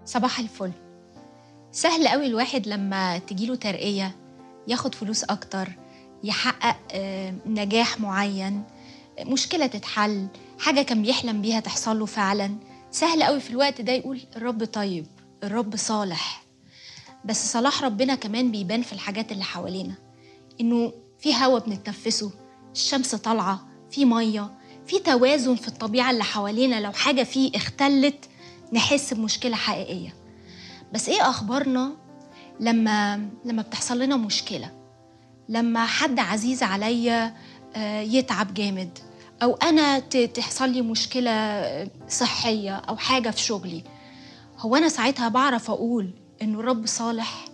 صباح الفل سهل قوي الواحد لما تجيله ترقية ياخد فلوس أكتر يحقق آه، نجاح معين مشكلة تتحل حاجة كان بيحلم بيها تحصل له فعلا سهل قوي في الوقت ده يقول الرب طيب الرب صالح بس صلاح ربنا كمان بيبان في الحاجات اللي حوالينا إنه في هوا بنتنفسه الشمس طالعة في مية في توازن في الطبيعة اللي حوالينا لو حاجة فيه اختلت نحس بمشكلة حقيقية بس ايه اخبارنا لما لما بتحصل لنا مشكلة لما حد عزيز عليا آه، يتعب جامد او انا ت- تحصل لي مشكلة آه، صحية او حاجة في شغلي هو انا ساعتها بعرف اقول انه الرب صالح